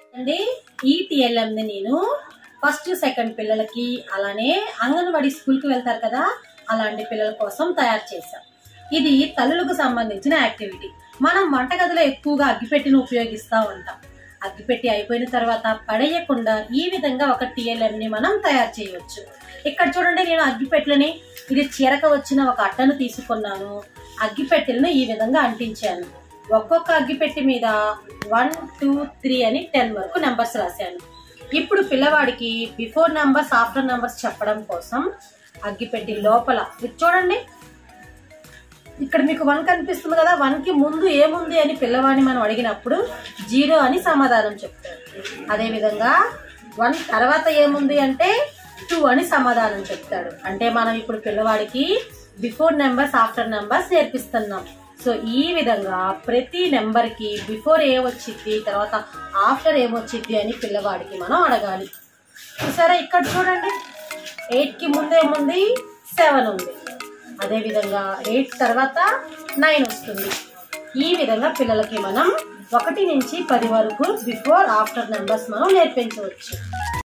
అండి ఈ టిఎల్ఎం ని నేను ఫస్ట్ సెకండ్ పిల్లలకి అలానే అంగన్వాడీ స్కూల్ కి వెళ్తారు కదా అలాంటి పిల్లల కోసం తయారు చేశాం ఇది తల్లులకు సంబంధించిన యాక్టివిటీ మనం వంటగదిలో ఎక్కువగా అగ్గిపెట్టిని ఉపయోగిస్తూ ఉంటాం అగ్గిపెట్టి అయిపోయిన తర్వాత పడేయకుండా ఈ విధంగా ఒక టిఎల్ఎం ని మనం తయారు చేయవచ్చు ఇక్కడ చూడండి నేను అగ్గిపెట్టెలని ఇది చీరక వచ్చిన ఒక అట్టను తీసుకున్నాను అగ్గిపెట్టెలను ఈ విధంగా అంటించాను ఒక్కొక్క అగ్గిపెట్టి మీద వన్ టూ త్రీ అని టెన్ వరకు నెంబర్స్ రాశాను ఇప్పుడు పిల్లవాడికి బిఫోర్ నంబర్స్ ఆఫ్టర్ నంబర్స్ చెప్పడం కోసం అగ్గిపెట్టి లోపల ఇది చూడండి ఇక్కడ మీకు వన్ కనిపిస్తుంది కదా వన్ కి ముందు ఏముంది అని పిల్లవాడిని మనం అడిగినప్పుడు జీరో అని సమాధానం చెప్తాడు అదే విధంగా వన్ తర్వాత ఏముంది అంటే టూ అని సమాధానం చెప్తాడు అంటే మనం ఇప్పుడు పిల్లవాడికి బిఫోర్ నెంబర్స్ ఆఫ్టర్ నెంబర్స్ నేర్పిస్తున్నాం సో ఈ విధంగా ప్రతి నెంబర్ కి బిఫోర్ ఏమొచ్చింది తర్వాత ఆఫ్టర్ ఏమొచ్చింది అని పిల్లవాడికి మనం అడగాలి సరే ఇక్కడ చూడండి ఎయిట్ కి ముందు ఏముంది సెవెన్ ఉంది అదే విధంగా ఎయిట్ తర్వాత నైన్ వస్తుంది ఈ విధంగా పిల్లలకి మనం ఒకటి నుంచి పది వరకు బిఫోర్ ఆఫ్టర్ నెంబర్స్ మనం నేర్పించవచ్చు